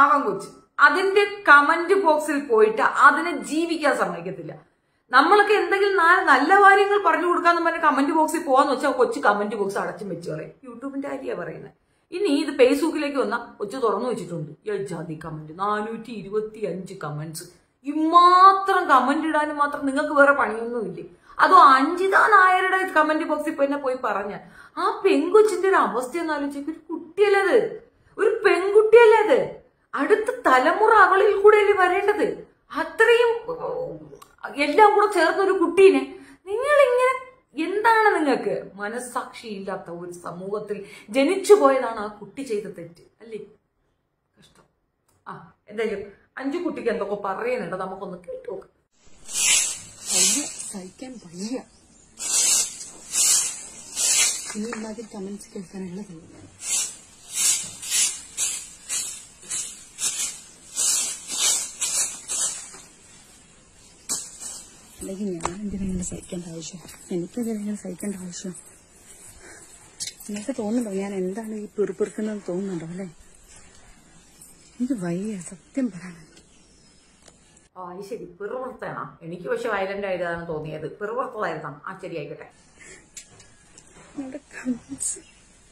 പാവം കൊച്ച് അതിന്റെ കമന്റ് ബോക്സിൽ പോയിട്ട് അതിനെ ജീവിക്കാൻ സമ്മതിക്കത്തില്ല നമ്മളൊക്കെ എന്തെങ്കിലും നാല് നല്ല കാര്യങ്ങൾ പറഞ്ഞു കൊടുക്കാന്ന് പറഞ്ഞ കമന്റ് ബോക്സിൽ പോവാന്ന് വെച്ചാൽ കൊച്ചു കമന്റ് ബോക്സ് അടച്ചും വെച്ച് കളയും യൂട്യൂബിന്റെ കാര്യമാണ് പറയുന്നത് ഇനി ഇത് ഫേസ്ബുക്കിലേക്ക് വന്നാൽ കൊച്ചു തുറന്നു വെച്ചിട്ടുണ്ട് ജാതി കമന്റ് നാനൂറ്റി ഇരുപത്തി അഞ്ച് കമന്റ്സ് ഇമാത്രം കമന്റ് ഇടാനും മാത്രം നിങ്ങൾക്ക് വേറെ പണിയൊന്നുമില്ലേ അതോ അഞ്ജിത നായരുടെ കമന്റ് ബോക്സിൽ പിന്നെ പോയി പറഞ്ഞ ആ പെൺകൊച്ചിന്റെ ഒരു അവസ്ഥ ഒന്ന് ആലോചിച്ച് ഒരു കുട്ടിയല്ലത് ഒരു പെൺകുട്ടിയല്ലേ അത് അടുത്ത തലമുറ അവളിൽ കൂടെ അല്ലേ വരേണ്ടത് അത്രയും ഉം, എല്ലാം കൂടെ ചേർന്ന ഒരു കുട്ടീനെ നിങ്ങൾ ഇങ്ങനെ എന്താണ് നിങ്ങൾക്ക് മനസ്സാക്ഷി ഇല്ലാത്ത ഒരു സമൂഹത്തിൽ ജനിച്ചു പോയതാണ് ആ കുട്ടി ചെയ്ത തെറ്റ് അല്ലേ കഷ്ടം ആ എന്തായാലും അഞ്ചു കുട്ടിക്ക് എന്തൊക്കെ പറയാനുണ്ട് നമുക്കൊന്ന് കേട്ടു നോക്കാം വയ്യ സഹിക്കാൻ വയ്യ ഇനി ഇമാതിരി കമന്റ്സ് കേൾക്കാനുള്ള തോന്നുന്നു അല്ലെങ്കിൽ ഞാൻ എന്തിനാ ഇങ്ങനെ സഹിക്കേണ്ട ആവശ്യം എനിക്കെന്തിനാ ഇങ്ങനെ സഹിക്കേണ്ട ആവശ്യം നിങ്ങൾക്ക് തോന്നുന്നുണ്ടോ ഞാൻ എന്താണ് ഈ പിറുപിറുക്കുന്നത് തോന്നുന്നുണ്ടോ അല്ലേ എനിക്ക് വയ്യ സത്യം പറയാനാണ് ആ അത് ശരി പിറുപുറത്താണോ എനിക്ക് പക്ഷെ വയലന്റ് ആയതാണ് തോന്നിയത് പിറുപുറത്തതായിരുന്നു ആ ശരി ആയിക്കോട്ടെ നിങ്ങളുടെ കമന്റ്സ്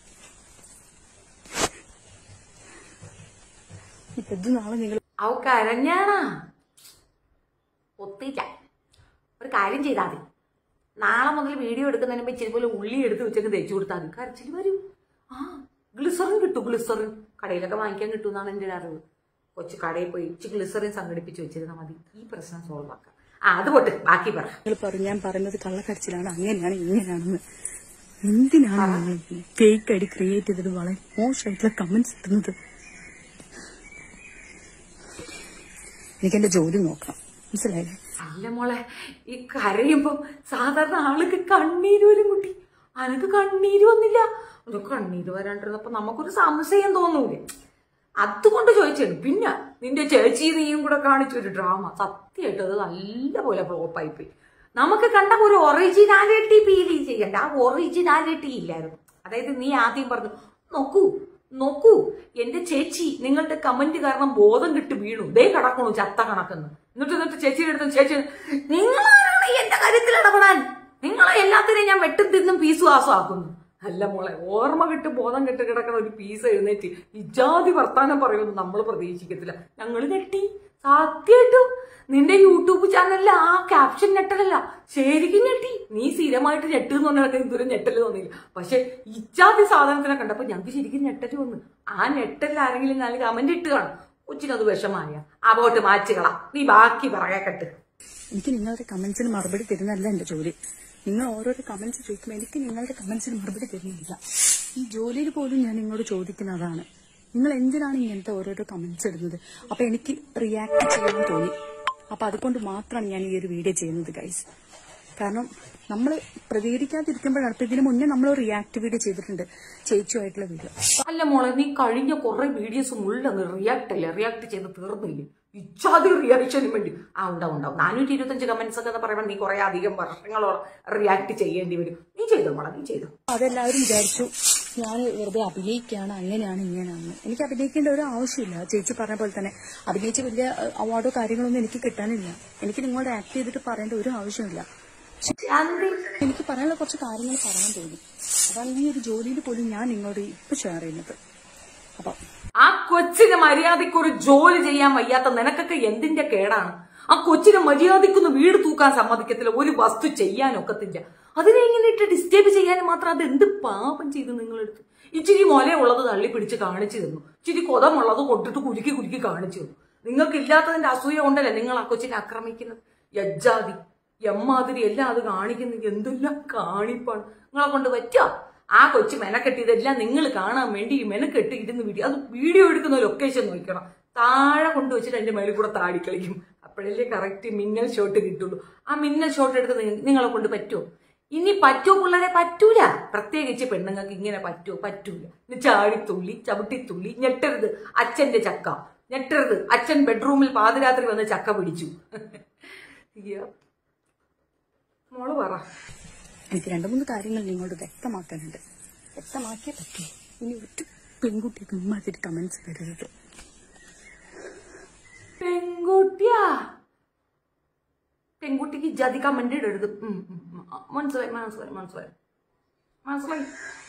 ഇപ്പൊ ഇത് നാളെ നിങ്ങൾ അവ കരഞ്ഞാണാ ഒത്തില്ല ഒരു കാര്യം ചെയ്താൽ മതി നാളെ മുതൽ വീഡിയോ എടുക്കുന്നതിന് മുമ്പ് ഇച്ചിരി പോലെ ഉള്ളി എടുത്ത് വെച്ചൊക്കെ തേച്ചു കൊടുത്താൽ മതി കരച്ചിൽ വരും ആ ഗ്ലിസറിൻ കിട്ടും ഗ്ലിസറിൻ കടയിലൊക്കെ വാങ്ങിക്കാൻ കിട്ടും എന്നാണ് എൻ്റെ ഒരു അറിവ് കൊച്ചു കടയിൽ പോയി ഇച്ചിരി ഗ്ലിസറിൻ സംഘടിപ്പിച്ച് വെച്ചിരുന്നാൽ മതി ഈ പ്രശ്നം സോൾവ് ആക്കാം ആ അത് പോട്ട് ബാക്കി പറ നിങ്ങൾ പറഞ്ഞു ഞാൻ പറയുന്നത് കള്ളക്കരച്ചിലാണ് അങ്ങനെയാണ് ഇങ്ങനെയാണെന്ന് എന്തിനാണ് നിങ്ങൾ ഫേക്ക് ഐഡി ക്രിയേറ്റ് ചെയ്തിട്ട് വളരെ മോശമായിട്ടുള്ള കമന്റ്സ് ഇടുന്നത് എനിക്ക് എന്റെ ജോലി നോക്കണം മനസ്സിലായില്ലേ അല്ല മോളെ ഈ കരയുമ്പോ സാധാരണ ആൾക്ക് കണ്ണീര് വരും കുട്ടി അനക്ക് കണ്ണീര് വന്നില്ല ഒരു കണ്ണീര് വരാണ്ടിരുന്നപ്പോ നമുക്കൊരു സംശയം തോന്നൂലേ അതുകൊണ്ട് ചോദിച്ചാണ് പിന്നെ നിന്റെ ചേച്ചി നീയും കൂടെ കാണിച്ച ഒരു ഡ്രാമ സത്യമായിട്ട് അത് നല്ലപോലെ ഫ്ലോപ്പായി പോയി നമുക്ക് കണ്ട ഒരു ഒറിജിനാലിറ്റി ഫീൽ ചെയ്യണ്ട ആ ഒറിജിനാലിറ്റി ഇല്ലായിരുന്നു അതായത് നീ ആദ്യം പറഞ്ഞു നോക്കൂ നോക്കൂ എന്റെ ചേച്ചി നിങ്ങളുടെ കമന്റ് കാരണം ബോധം കിട്ടി വീണു ദേ കിടക്കണു ചത്ത കണക്കെന്ന് എന്നിട്ട് എന്നിട്ട് ചേച്ചിയുടെ അടുത്ത് ചേച്ചി നിങ്ങളാരാണ് എന്റെ കാര്യത്തിൽ ഇടപെടാൻ നിങ്ങളെ എല്ലാത്തിനെയും ഞാൻ വെട്ടും തിന്നും പീസും ആസ്വാക്കുന്നു അല്ല മോളെ ഓർമ്മ കിട്ട് ബോധം കെട്ട് കിടക്കുന്ന ഒരു പീസ് എഴുന്നേറ്റ് ഇജാതി വർത്താനം പറയുമെന്ന് നമ്മൾ പ്രതീക്ഷിക്കത്തില്ല ഞങ്ങൾ ഞെട്ടി സത്യമായിട്ടും നിന്റെ യൂട്യൂബ് ചാനലിൽ ആ ക്യാപ്ഷൻ ഞെട്ടലല്ല ശരിക്കും ഞെട്ടി നീ സ്ഥിരമായിട്ട് ഞെട്ട് എന്ന് പറഞ്ഞാൽ ഇതുവരെ ഞെട്ടല് തോന്നിയില്ല പക്ഷെ ഇച്ചാതി സാധനത്തിനെ കണ്ടപ്പോ ഞങ്ങൾക്ക് ശരിക്കും ഞെട്ടല് വന്നു ആ ഞെട്ടലിൽ ആരെങ്കിലും നാല് കമന്റ് ഇട്ട് കാണും കൊച്ചിനത് വിഷമായ അവോട്ട് മാറ്റുകളാ നീ ബാക്കി പറയാക്കട്ട് എനിക്ക് നിങ്ങളുടെ കമന്റ്സിന് മറുപടി തരുന്നതല്ല എന്റെ ജോലി നിങ്ങൾ ഓരോരോ കമന്റ്സ് ചോദിക്കുമ്പോൾ എനിക്ക് നിങ്ങളുടെ കമന്റ്സിന് മറുപടി തരുന്നില്ല ഈ ജോലിയിൽ പോലും ഞാൻ നിങ്ങളോട് ചോദിക്കുന്നതാണ് നിങ്ങൾ എന്തിനാണ് ഇങ്ങനത്തെ ഓരോരോ കമന്റ്സ് ഇടുന്നത് അപ്പൊ എനിക്ക് റിയാക്ട് ചെയ്യാൻ തോന്നി അപ്പൊ അതുകൊണ്ട് മാത്രമാണ് ഞാൻ ഈ ഒരു വീഡിയോ ചെയ്യുന്നത് ഗൈസ് കാരണം നമ്മൾ പ്രതികരിക്കാതിരിക്കുമ്പോഴാണ് ഇപ്പൊ ഇതിന് മുന്നേ നമ്മൾ റിയാക്ട് വീഡിയോ ചെയ്തിട്ടുണ്ട് ചേച്ചിയുമായിട്ടുള്ള വീഡിയോ അല്ല മോളെ നീ കഴിഞ്ഞ കുറെ വീഡിയോസ് മുള്ളന്ന് റിയാക്ട് അല്ലേ റിയാക്ട് ചെയ്ത് തീർന്നില്ലേ ഇച്ചാതി റിയാക്ഷന് വേണ്ടി ആ ഉണ്ടാവും ഉണ്ടാവും നാനൂറ്റി ഇരുപത്തഞ്ച് കമന്റ്സ് ഒക്കെ എന്ന് പറയുമ്പോൾ നീ കുറെ അധികം വർഷങ്ങളോളം റിയാക്ട് ചെയ്യേണ്ടി വരും നീ ചെയ്തോ മോളെ നീ ചെയ്തോ അതെല്ലാവരും വിചാരിച്ചു ഞാൻ വെറുതെ അഭിനയിക്കുകയാണ് അങ്ങനെയാണ് ഇങ്ങനെയാണെന്ന് എനിക്ക് അഭിനയിക്കേണ്ട ഒരു ആവശ്യമില്ല ചേച്ചി പറഞ്ഞ പോലെ തന്നെ അഭിനയിച്ച് വലിയ അഹ്, അവാർഡോ കാര്യങ്ങളൊന്നും എനിക്ക് കിട്ടാനില്ല എനിക്ക് നിങ്ങളോട് ആക്ട് ചെയ്തിട്ട് പറയേണ്ട ഒരു ആവശ്യമില്ല ശാന്തി എനിക്ക് പറയാനുള്ള കുറച്ച് കാര്യങ്ങൾ പറയാൻ തോന്നി അതാണ് ഈ ഒരു ജോലിയിൽ പോലും ഞാൻ നിങ്ങളോട് ഇപ്പൊ ഷെയർ ചെയ്യുന്നത് അപ്പം ആ കൊച്ചിന് മര്യാദയ്ക്ക് ഒരു ജോലി ചെയ്യാൻ വയ്യാത്ത നിനക്കൊക്കെ എന്തിന്റെ കേടാണ് ആ കൊച്ചിന് മര്യാദയ്ക്കൊന്ന് വീട് തൂക്കാൻ സമ്മതിക്കത്തില്ല ഒരു വസ്തു ചെയ്യാനൊക്കത്തില്ല അതിനെ ഇങ്ങനെ ഇട്ട് ഡിസ്റ്റർബ് ചെയ്യാൻ മാത്രം അത് എന്ത് പാപം ചെയ്ത് നിങ്ങളെടുത്ത് ഇച്ചിരി മുലയുള്ളത് തള്ളി പിടിച്ച് കാണിച്ചു തന്നു ഇച്ചിരി കൊതമുള്ളത് കൊണ്ടിട്ട് കുലുക്കി കുലുക്കി കാണിച്ചു തന്നു നിങ്ങൾക്ക് ഇല്ലാത്തതിന്റെ അസൂയ കൊണ്ടല്ലേ നിങ്ങൾ ആ കൊച്ചിനെ ആക്രമിക്കുന്നത് യജ്ജാതി എമ്മാതിരി എല്ലാം അത് കാണിക്കുന്നത് എന്തെല്ലാം കാണിപ്പാണ് നിങ്ങളെ കൊണ്ട് പറ്റുക ആ കൊച്ചു മെനക്കെട്ടിയതെല്ലാം നിങ്ങൾ കാണാൻ വേണ്ടി ഈ മെനക്കെട്ട് ഇരുന്ന് വീഡിയോ അത് വീഡിയോ എടുക്കുന്ന ലൊക്കേഷൻ നോക്കണം താഴെ കൊണ്ടുവച്ചിട്ട് അതിന്റെ മേളിൽ കൂടെ താടി കളിക്കും അപ്പോഴല്ലേ കറക്റ്റ് മിന്നൽ ഷോട്ട് കിട്ടുള്ളൂ ആ മിന്നൽ ഷോട്ട് എടുത്ത് നി- നിങ്ങളെ കൊണ്ട് പറ്റുമോ ഇനി പറ്റുമോ പിള്ളേരെ പറ്റൂല പ്രത്യേകിച്ച് പെണ്ണുങ്ങൾക്ക് ഇങ്ങനെ പറ്റുമോ പറ്റൂല ഇനി ചാടിത്തുള്ളി ചവിട്ടിത്തുള്ളി ഞെട്ടരുത് അച്ഛന്റെ ചക്ക ഞെട്ടരുത് അച്ഛൻ ബെഡ്റൂമിൽ പാതിരാത്രി വന്ന് ചക്ക പിടിച്ചു അയ്യോ. മോള് പറ എനിക്ക് രണ്ടു മൂന്ന് കാര്യങ്ങൾ നിങ്ങളോട് വ്യക്തമാക്കാനുണ്ട് വ്യക്തമാക്കിയേ പറ്റൂ ഇനി ഒരു പെൺകുട്ടിക്ക് ഇമ്മാതിരി കമന്റ്സ് വരരുത് ഇജാതി കമന്റ് ഇടരുത് ഉം, ഉം, ഉം. ആ, മനസ്സിലായി മനസ്സിലായി മനസ്സിലായി മനസ്സിലായി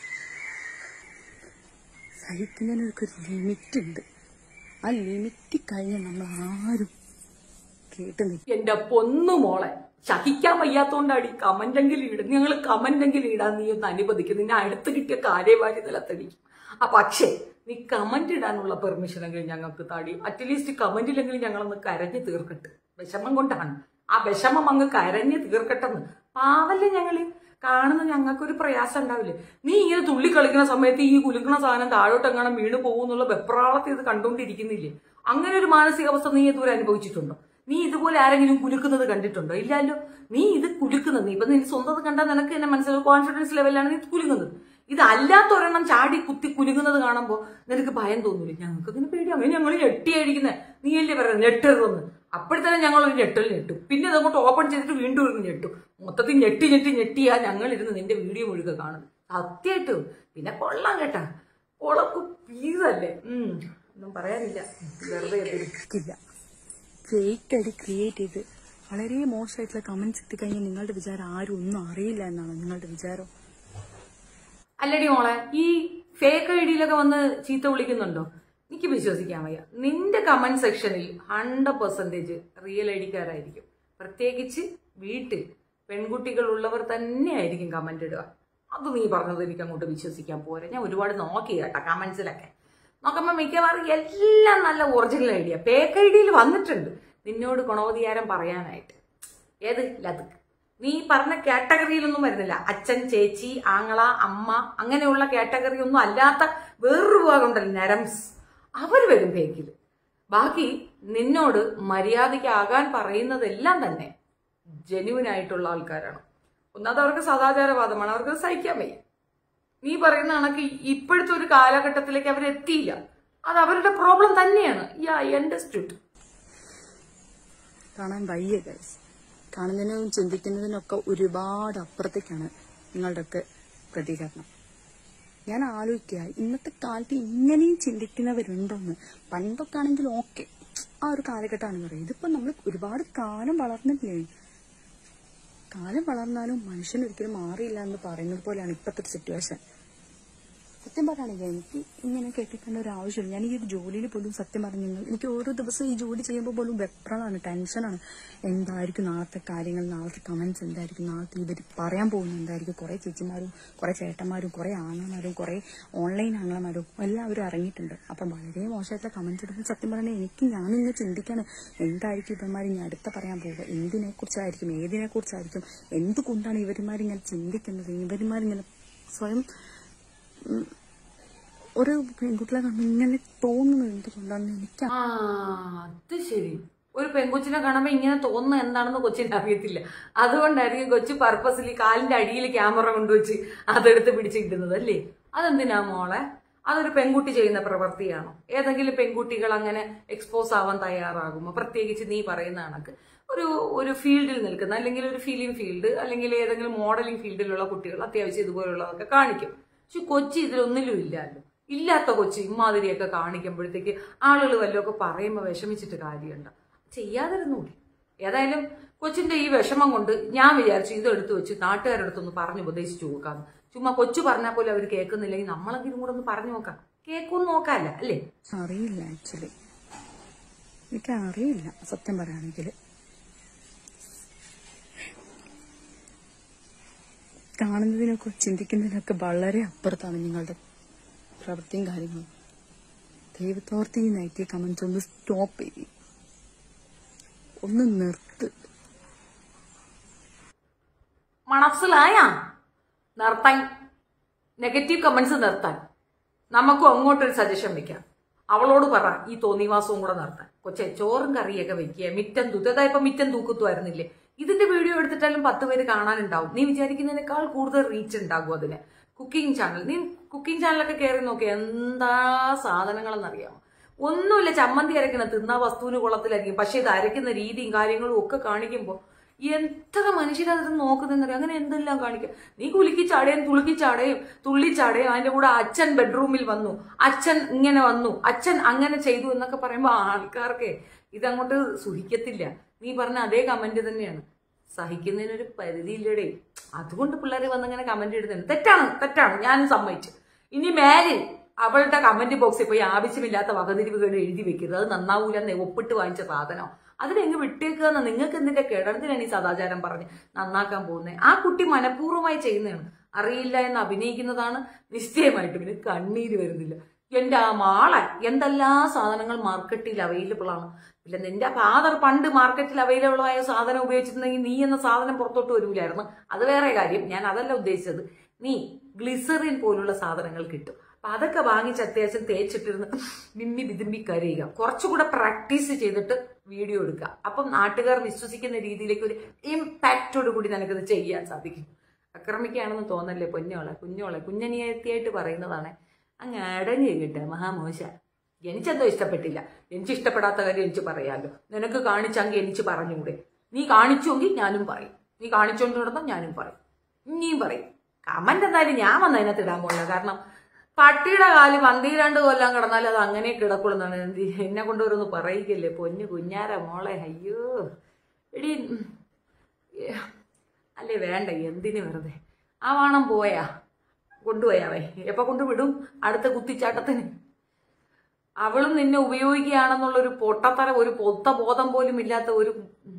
സഹിക്കുന്നതിനൊക്കെ ഒരു ലിമിറ്റ് ഉണ്ട് ആ ലിമിറ്റ് കഴിഞ്ഞാൽ നമ്മൾ ആരും കേട്ട് നിൽക്കും എന്റെ പൊന്നു മോളെ സഹിക്കാൻ വയ്യാത്തോണ്ടാണ് ഈ കമന്റെങ്കിലും ഇടും ഞങ്ങൾ കമന്റെങ്കിലും ഇടാൻ നീ ഒന്ന് അനുവദിക്കും നിന്നെ അടുത്ത് കിട്ടിയ കാര്യവാരി നിലത്തടിക്കും ആ പക്ഷേ നീ കമന്റ് ഇടാനുള്ള പെർമിഷൻ എങ്കിലും ഞങ്ങൾക്ക് താടി അറ്റ്ലീസ്റ്റ് കമന്റിലെങ്കിലും ഞങ്ങളൊന്ന് കരഞ്ഞു തീർക്കട്ടെ വിഷമം കൊണ്ടാണ് ആ വിഷമം അങ്ങ് കരഞ്ഞു തീർക്കട്ടെന്ന് പാവല്ലേ ഞങ്ങള് കാണുന്ന ഞങ്ങൾക്കൊരു പ്രയാസം ഉണ്ടാവില്ലേ നീ ഇങ്ങനെ തുള്ളി കളിക്കുന്ന സമയത്ത് ഈ കുലുക്കുന്ന സാധനം താഴോട്ടെങ്ങാനും വീണ് പോകുന്നുള്ള വെപ്രാളത്തെ ഇത് കണ്ടുകൊണ്ടിരിക്കുന്നില്ലേ അങ്ങനെ ഒരു മാനസികാവസ്ഥ നീ ഇതുവരെ അനുഭവിച്ചിട്ടുണ്ടോ നീ ഇതുപോലെ ആരെങ്കിലും കുലുക്കുന്നത് കണ്ടിട്ടുണ്ടോ ഇല്ലല്ലോ നീ ഇത് കുലുക്കുന്നത് ഇപ്പൊ നിന്റെ സ്വന്തം കണ്ടാൽ നിനക്ക് തന്നെ മനസ്സിലാവും കോൺഫിഡൻസ് ലെവലിലാണ് നീ കുലുങ്ങുന്നത് ഇത് അല്ലാത്ത ഒരെണ്ണം ചാടി കുത്തി കുലുങ്ങുന്നത് കാണുമ്പോൾ നിനക്ക് ഭയം തോന്നൂല ഞങ്ങൾക്ക് ഇതിന് പേടി അങ്ങനെ ഞങ്ങൾ ഞെട്ടിയായിരിക്കുന്നത് നീ അല്ലേ പറയുന്നത് ഞെട്ടരുതെന്ന് അപ്പോഴത്തന്നെ ഞങ്ങൾ ഒരു ഞെട്ടൽ ഞെട്ടും പിന്നെ അതങ്ങോട്ട് ഓപ്പൺ ചെയ്തിട്ട് വീണ്ടും ഒരു ഞെട്ടും മൊത്തത്തിൽ ഞെട്ടി ഞെട്ടി ഞെട്ടിയാ ഞങ്ങൾ ഇരുന്ന് നിന്റെ വീഡിയോ മുഴുക കാണുന്നത് സത്യമായിട്ടും പിന്നെ കൊള്ളാം കേട്ടാ കൊളക്ക് പീസല്ലേ ഉം ഒന്നും പറയാനില്ല വെറുതെ എന്തെങ്കിലും. ഇല്ല ഫേക്ക് ആയിട്ട് ക്രിയേറ്റ് ചെയ്ത് വളരെ മോശമായിട്ടുള്ള കമന്റ്സ് ഇട്ട് കഴിഞ്ഞാൽ നിങ്ങളുടെ വിചാരം ആരും ഒന്നും അറിയില്ല എന്നാണ് നിങ്ങളുടെ വിചാരം അല്ലടി മോളെ ഈ ഫേക്ക് ഐ ഡിയിലൊക്കെ വന്ന് ചീത്ത വിളിക്കുന്നുണ്ടോ എനിക്ക് വിശ്വസിക്കാൻ വയ്യ നിന്റെ കമന്റ് സെക്ഷനിൽ ഹൺഡ്രഡ് പെർസെന്റേജ് റിയൽ ഐ ഡിക്കാരായിരിക്കും പ്രത്യേകിച്ച് വീട്ടിൽ പെൺകുട്ടികൾ ഉള്ളവർ തന്നെയായിരിക്കും കമന്റ് ഇടുക അത് നീ പറഞ്ഞത് എനിക്ക് അങ്ങോട്ട് വിശ്വസിക്കാൻ പോരെ ഞാൻ ഒരുപാട് നോക്കി കേട്ടോ കമന്റ്സിലൊക്കെ നോക്കുമ്പോൾ മിക്കവാറും എല്ലാം നല്ല ഒറിജിനൽ ഐഡിയ ഫേക്ക് ഐ ഡിയിൽ വന്നിട്ടുണ്ട് നിന്നോട് ഗുണവധികാരം പറയാനായിട്ട് ഏത് ലതുക്ക് നീ പറഞ്ഞ കാറ്റഗറിയിലൊന്നും വരുന്നില്ല അച്ഛൻ ചേച്ചി ആങ്ങള അമ്മ അങ്ങനെയുള്ള കാറ്റഗറി ഒന്നും അല്ലാത്ത വേറൊരു വിഭാഗം ഉണ്ടല്ലോ നരംസ് അവർ വരും ഫേക്കിൽ ബാക്കി നിന്നോട് മര്യാദയ്ക്കാകാൻ പറയുന്നതെല്ലാം തന്നെ ജെന്യുവൻ ആയിട്ടുള്ള ആൾക്കാരാണ് ഒന്നാമത് അവർക്ക് സദാചാരവാദമാണ് അവർക്ക് സഹിക്കാൻ വയ്യ നീ പറയുന്ന കണക്ക് ഇപ്പോഴത്തെ ഒരു കാലഘട്ടത്തിലേക്ക് അവർ എത്തിയില്ല അത് അവരുടെ പ്രോബ്ലം തന്നെയാണ് യാ അണ്ടർസ്റ്റുഡ് കാണാൻ വയ്യ ഗൈസ് കാണുന്നതിനും ചിന്തിക്കുന്നതിനൊക്കെ ഒരുപാട് അപ്പുറത്തേക്കാണ് നിങ്ങളുടെയൊക്കെ പ്രതികരണം ഞാൻ ആലോചിക്കുക ഇന്നത്തെ കാലത്ത് ഇങ്ങനെയും ചിന്തിക്കുന്നവരുണ്ടോന്ന് പണ്ടൊക്കെ ആണെങ്കിൽ ഓക്കെ ആ ഒരു കാലഘട്ടമാണ് പറയുന്നത് ഇതിപ്പോ നമ്മൾ ഒരുപാട് കാലം വളർന്നില്ലേ കാലം വളർന്നാലും മനുഷ്യൻ ഒരിക്കലും മാറിയില്ല എന്ന് പറയുന്നത് പോലെയാണ് ഇപ്പോഴത്തെ സിറ്റുവേഷൻ സത്യം പറയുകയാണെങ്കിൽ എനിക്ക് ഇങ്ങനെ കേട്ടിക്കേണ്ട ഒരു ആവശ്യമില്ല ഞാൻ ഈ ഒരു ജോലിയിൽ പോലും സത്യം പറഞ്ഞു എനിക്ക് ഓരോ ദിവസം ഈ ജോലി ചെയ്യുമ്പോൾ പോലും വെപ്രളാണ് ടെൻഷനാണ് എന്തായിരിക്കും നാളത്തെ കാര്യങ്ങൾ നാളത്തെ കമന്റ്സ് എന്തായിരിക്കും നാളത്തെ ഇവർ പറയാൻ പോകുന്നത് എന്തായിരിക്കും കുറെ ചേച്ചിമാരും കുറെ ചേട്ടന്മാരും കുറെ ആങ്ങളമാരും കുറെ ഓൺലൈൻ ആങ്ങളമാരും എല്ലാവരും ഇറങ്ങിയിട്ടുണ്ട് അപ്പം വളരെ മോശമായിട്ടുള്ള കമന്റ്സ് ഇടുമ്പോൾ സത്യം പറഞ്ഞാൽ എനിക്ക് ഞാനിങ്ങനെ ചിന്തിക്കാണ് എന്തായിരിക്കും ഇവന്മാർ ഇനി അടുത്ത പറയാൻ പോവുക എന്തിനെ കുറിച്ചായിരിക്കും ഏതിനെ കുറിച്ചായിരിക്കും എന്തുകൊണ്ടാണ് ഇവരുമാരിങ്ങനെ ചിന്തിക്കുന്നത് ഇവരുമാരിങ്ങനെ സ്വയം ഉം, ഒരു പെൺകുട്ടികളെ കാണുമ്പോൾ ഇങ്ങനെ തോന്നുന്നത് എന്തുകൊണ്ടാണെന്ന് എനിക്ക് ആ അത് ശരി ഒരു പെൺകൊച്ചിനെ കാണുമ്പോ ഇങ്ങനെ തോന്നുന്നത് എന്താണെന്ന് കൊച്ചിന് അറിയത്തില്ല അതുകൊണ്ടായിരിക്കും കൊച്ചു പർപ്പസിൽ കാലിന്റെ അടിയിൽ ക്യാമറ കൊണ്ടുവച്ച് അതെടുത്ത് പിടിച്ചിടുന്നത് അല്ലേ അതെന്തിനാ മോളെ അതൊരു പെൺകുട്ടി ചെയ്യുന്ന പ്രവൃത്തിയാണോ ഏതെങ്കിലും പെൺകുട്ടികൾ അങ്ങനെ എക്സ്പോസ് ആവാൻ തയ്യാറാകുമോ പ്രത്യേകിച്ച് നീ പറയുന്ന കണക്ക് ഒരു ഒരു ഫീൽഡിൽ നിൽക്കുന്ന അല്ലെങ്കിൽ ഒരു ഫിലിം ഫീൽഡ് അല്ലെങ്കിൽ ഏതെങ്കിലും മോഡലിംഗ് ഫീൽഡിലുള്ള കുട്ടികൾ അത്യാവശ്യം ഇതുപോലുള്ളതൊക്കെ കാണിക്കും പക്ഷെ കൊച്ചി ഇതിലൊന്നിലും ഇല്ലല്ലോ ഇല്ലാത്ത കൊച്ചി ഇമാതിരിയൊക്കെ കാണിക്കുമ്പോഴത്തേക്ക് ആളുകൾ വല്ലതൊക്കെ പറയുമ്പോൾ വിഷമിച്ചിട്ട് കാര്യമുണ്ട് ചെയ്യാതിരുന്നൂടി ഏതായാലും കൊച്ചിന്റെ ഈ വിഷമം കൊണ്ട് ഞാൻ വിചാരിച്ചു ഇത് എടുത്തു വെച്ച് നാട്ടുകാരുടെ അടുത്തൊന്ന് പറഞ്ഞു ഉപദേശിച്ചു നോക്കാന്ന് ചുമ്മാ കൊച്ചു പറഞ്ഞാൽ പോലും അവർ കേൾക്കുന്നില്ലെങ്കിൽ നമ്മളെങ്കിലും കൂടെ ഒന്ന് പറഞ്ഞു നോക്കാം കേൾക്കും നോക്കാല്ല അല്ലേ അറിയില്ല ആക്ച്വലി എനിക്ക് അറിയില്ല സത്യം പറയുകയാണെങ്കിൽ കാണുന്നതിനൊക്കെ ചിന്തിക്കുന്നതിനൊക്കെ വളരെ അപ്പുറത്താണ് നിങ്ങളുടെ പ്രവൃത്തിയും കാര്യങ്ങളും ദൈവത്തോർത്ത് ഈ നൈറ്റിയ കമന്റ്സ് ഒന്ന് സ്റ്റോപ്പ് ചെയ്യും ഒന്ന് നിർത്ത് മനസ്സിലായ നിർത്താൻ നെഗറ്റീവ് കമന്റ്സ് നിർത്താൻ നമുക്കും അങ്ങോട്ടൊരു സജഷൻ വെക്കാം അവളോട് പറ ഈ തോന്നിവാസവും കൂടെ നിർത്താൻ കൊച്ചെ ചോറും കറിയൊക്കെ വെക്കുക മിറ്റം തൂത്ത് അതായത് ഇപ്പൊ മിറ്റം തൂക്കുത്തുമായിരുന്നില്ലേ ഇതിന്റെ വീഡിയോ എടുത്തിട്ടാലും പത്ത് പേര് കാണാനുണ്ടാവും നീ വിചാരിക്കുന്നതിനേക്കാൾ കൂടുതൽ റീച്ച് ഉണ്ടാകും അതിന് കുക്കിംഗ് ചാനൽ നീ കുക്കിംഗ് ചാനലൊക്കെ കയറി നോക്കി എന്താ സാധനങ്ങളെന്നറിയാമോ ഒന്നുമില്ല ചമ്മന്തി അരയ്ക്കുന്ന തിന്നാ വസ്തുവിന് കുളത്തിലായിരിക്കും പക്ഷെ ഇത് അരയ്ക്കുന്ന രീതിയും കാര്യങ്ങളും ഒക്കെ കാണിക്കുമ്പോൾ എത്ര മനുഷ്യരത് നോക്കുന്നറിയാം അങ്ങനെ എന്തെല്ലാം കാണിക്കും നീ കുലുക്കി ചാടയും തുളുക്കി ചാടയും തുള്ളി ചാടയും അതിന്റെ കൂടെ അച്ഛൻ ബെഡ്റൂമിൽ വന്നു അച്ഛൻ ഇങ്ങനെ വന്നു അച്ഛൻ അങ്ങനെ ചെയ്തു എന്നൊക്കെ പറയുമ്പോൾ ആൾക്കാർക്ക് ഇതങ്ങോട്ട് സുഹിക്കത്തില്ല നീ പറഞ്ഞ അതേ കമന്റ് തന്നെയാണ് സഹിക്കുന്നതിനൊരു പരിധിയില്ലടേ അതുകൊണ്ട് പിള്ളേർ വന്നിങ്ങനെ കമന്റ് ഇടുന്നുണ്ട് തെറ്റാണ് തെറ്റാണ് ഞാനും സമ്മതിച്ചു ഇനി മേലിൽ അവളുടെ കമന്റ് ബോക്സിൽ പോയി ആവശ്യമില്ലാത്ത വകതിരിവുകൾ എഴുതി വെക്കരുത് അത് നന്നാവൂലെന്ന് ഒപ്പിട്ട് വാങ്ങിച്ച സാധനം അതിനെങ്ങ് വിട്ടേക്കുക നിങ്ങൾക്ക് എന്തിന്റെ കേടത്തിനാണ് ഈ സദാചാരം പറഞ്ഞ് നന്നാക്കാൻ പോകുന്നത് ആ കുട്ടി മനഃപൂർവ്വമായി ചെയ്യുന്നതാണ് അറിയില്ല എന്ന് അഭിനയിക്കുന്നതാണ് നിശ്ചയമായിട്ടും പിന്നെ കണ്ണീര് വരുന്നില്ല എന്റെ ആ മാളെ എന്തെല്ലാം സാധനങ്ങൾ മാർക്കറ്റിൽ അവൈലബിൾ ആണ് ഇല്ല നിന്റെ ഫാദർ പണ്ട് മാർക്കറ്റിൽ അവൈലബിൾ ആയ സാധനം ഉപയോഗിച്ചിട്ടുണ്ടെങ്കിൽ നീ എന്ന സാധനം പുറത്തോട്ട് വരൂലായിരുന്നു അത് വേറെ കാര്യം ഞാൻ അതല്ല ഉദ്ദേശിച്ചത് നീ ഗ്ലിസറിൻ പോലുള്ള സാധനങ്ങൾ കിട്ടും അപ്പൊ അതൊക്കെ വാങ്ങിച്ച് അത്യാവശ്യം തേച്ചിട്ടിരുന്ന് വിമ്മി വിതുമ്പി കരയുക കുറച്ചുകൂടെ പ്രാക്ടീസ് ചെയ്തിട്ട് വീഡിയോ എടുക്കുക അപ്പം നാട്ടുകാർ വിശ്വസിക്കുന്ന രീതിയിലേക്ക് ഒരു ഇമ്പാക്റ്റോട് കൂടി നിനക്കത് ചെയ്യാൻ സാധിക്കും ആക്രമിക്കുകയാണെന്ന് തോന്നല്ലേ പൊന്നോളെ കുഞ്ഞോളെ കുഞ്ഞനിയത്തിയായിട്ട് പറയുന്നതാണ് അങ്ങ് അടങ്ങി കിട്ടുക മഹാമോശ എനിക്കെന്തോ ഇഷ്ടപ്പെട്ടില്ല എനിക്ക് ഇഷ്ടപ്പെടാത്ത കാര്യം എനിക്ക് പറയാമല്ലോ നിനക്ക് കാണിച്ചെങ്കിൽ എനിക്ക് പറഞ്ഞുകൂടെ നീ കാണിച്ചുവെങ്കിൽ ഞാനും പറയും നീ കാണിച്ചുകൊണ്ട് നടന്നാൽ ഞാനും പറയും ഇനിയും പറയും കമന്റ് എന്തായാലും ഞാൻ വന്ന് അതിനകത്ത് ഇടാൻ പോകില്ല കാരണം പട്ടിയുടെ കാല് പന്തിരണ്ട് കൊല്ലം കിടന്നാൽ അത് അങ്ങനെ കിടക്കുള്ളതാണ് എന്ത് എന്നെ കൊണ്ടുവരൊന്ന് പറയിക്കല്ലേ പൊന്നു കുഞ്ഞാര മോളെ അയ്യോ എടി ഉം, ഏ, അല്ലേ വേണ്ട എന്തിന് വെറുതെ ആ വാണം പോയാ കൊണ്ടുപോയാവേ എപ്പോ കൊണ്ടുവിടും അടുത്ത കുത്തിച്ചാട്ടത്തിന് അവളും നിന്നെ ഉപയോഗിക്കുകയാണെന്നുള്ളൊരു പൊട്ടത്തര ഒരു പൊത്ത ബോധം പോലും ഇല്ലാത്ത ഒരു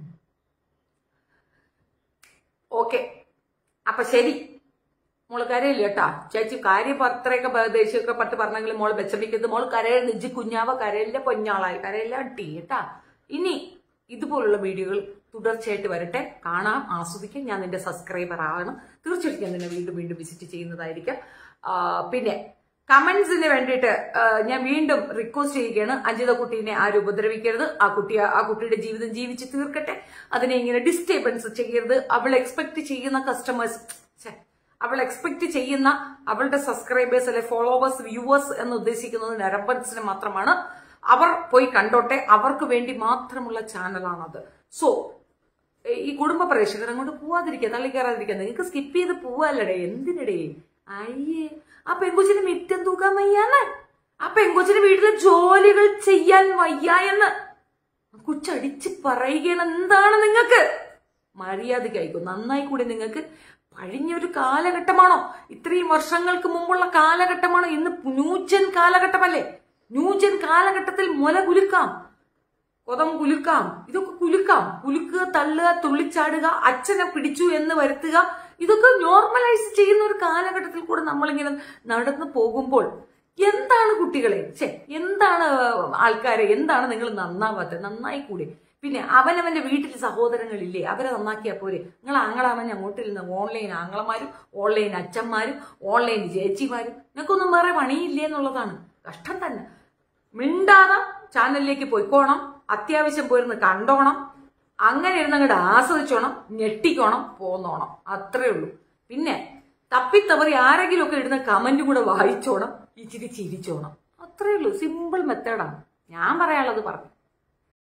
ഓക്കെ അപ്പൊ ശരി മോള് കരയില്ല കേട്ടാ ചേച്ചി കാര്യം അത്രയൊക്കെ ബ- ദേഷ്യമൊക്കെ പട്ട് പറഞ്ഞെങ്കിലും മോള് വിഷമിക്കുന്നത് മോള് കരയിൽ നിജി കുഞ്ഞാവ കരയില്ല പൊഞ്ഞാളായി കരയില്ല ടീ കേട്ടാ ഇനി ഇതുപോലുള്ള വീഡിയോകൾ തുടർച്ചയായിട്ട് വരട്ടെ കാണാം ആസ്വദിക്കാം ഞാൻ നിന്റെ സബ്സ്ക്രൈബർ ആണ് തീർച്ചയായിട്ടും ഞാൻ നിന്നെ വീണ്ടും വീണ്ടും വിസിറ്റ് ചെയ്യുന്നതായിരിക്കും ആ, പിന്നെ കമന്റ്സിന് വേണ്ടിയിട്ട് ആ, ഞാൻ വീണ്ടും റിക്വസ്റ്റ് ചെയ്യുകയാണ് അഞ്ജിത കുട്ടീനെ ആരും ഉപദ്രവിക്കരുത് ആ കുട്ടി ആ കുട്ടിയുടെ ജീവിതം ജീവിച്ച് തീർക്കട്ടെ അതിനെ ഇങ്ങനെ ഡിസ്റ്റർബൻസ് ചെയ്യരുത് അവൾ എക്സ്പെക്ട് ചെയ്യുന്ന കസ്റ്റമേഴ്സ് അവൾ എക്സ്പെക്ട് ചെയ്യുന്ന അവളുടെ സബ്സ്ക്രൈബേഴ്സ് അല്ലെ ഫോളോവേഴ്സ് വ്യൂവേഴ്സ് എന്ന് ഉദ്ദേശിക്കുന്നത് നരമ്പൻസിന് മാത്രമാണ് അവർ പോയി കണ്ടോട്ടെ അവർക്ക് വേണ്ടി മാത്രമുള്ള ചാനലാണത് സോ ഈ കുടുംബ പ്രേക്ഷകർ അങ്ങോട്ട് പോവാതിരിക്കുക തള്ളിക്കയറാതിരിക്കുക നിങ്ങൾക്ക് സ്കിപ്പ് ചെയ്ത് പോവാല്ലടേ എന്തിനടേ അയ്യേ ആ പെങ്കൊച്ചിന് മിറ്റം തൂക്കാൻ വയ്യാന്ന് ആ പെങ്കൊച്ചിന് വീട്ടിലെ ജോലികൾ ചെയ്യാൻ വയ്യ എന്ന് കുച്ചടിച്ച് പറയുകയാണ് എന്താണ് നിങ്ങൾക്ക് മര്യാദയ്ക്കായിക്കോ നന്നായി കൂടി നിങ്ങൾക്ക് പഴിഞ്ഞൊരു കാലഘട്ടമാണോ ഇത്രയും വർഷങ്ങൾക്ക് മുമ്പുള്ള കാലഘട്ടമാണോ ഇന്ന് ന്യൂജൻ കാലഘട്ടമല്ലേ ന്യൂജൻ കാലഘട്ടത്തിൽ മുല കുലുക്കാം കൊതം കുലുക്കാം ഇതൊക്കെ കുലുക്കാം കുലുക്കുക തള്ളുക തുള്ളിച്ചാടുക അച്ഛനെ പിടിച്ചു എന്ന് വരുത്തുക ഇതൊക്കെ നോർമലൈസ് ചെയ്യുന്ന ഒരു കാലഘട്ടത്തിൽ കൂടെ നമ്മളിങ്ങനെ നടന്നു പോകുമ്പോൾ എന്താണ് കുട്ടികളെ ഛെ എന്താണ് ആൾക്കാരെ എന്താണ് നിങ്ങൾ നന്നാവാത്തത് നന്നായി കൂടെ പിന്നെ അവനവന്റെ വീട്ടിൽ സഹോദരങ്ങളില്ലേ അവരെ നന്നാക്കിയാൽ പോരെ നിങ്ങൾ ആങ്ങളാവൻ അങ്ങോട്ടിൽ നിന്ന് ഓൺലൈൻ ആങ്ങളമാരും ഓൺലൈൻ അച്ഛന്മാരും ഓൺലൈൻ ചേച്ചിമാരും നിങ്ങൾക്കൊന്നും വേറെ പണിയില്ലേ എന്നുള്ളതാണ് കഷ്ടം തന്നെ മിണ്ടാതെ ചാനലിലേക്ക് പോയിക്കോണം അത്യാവശ്യം പോയിരുന്ന് കണ്ടോണം അങ്ങനെ ഇരുന്ന് അങ്ങോട്ട് ആസ്വദിച്ചോണം ഞെട്ടിക്കോണം പോന്നോണം അത്രേ ഉള്ളൂ പിന്നെ തപ്പിത്തവറി ആരെങ്കിലും ഒക്കെ ഇടുന്ന കമന്റ് കൂടെ വായിച്ചോണം ഇച്ചിരി ചിരിച്ചോണം അത്രേ ഉള്ളൂ സിമ്പിൾ മെത്തേഡാണ് ഞാൻ പറയാനുള്ളത് പറഞ്ഞു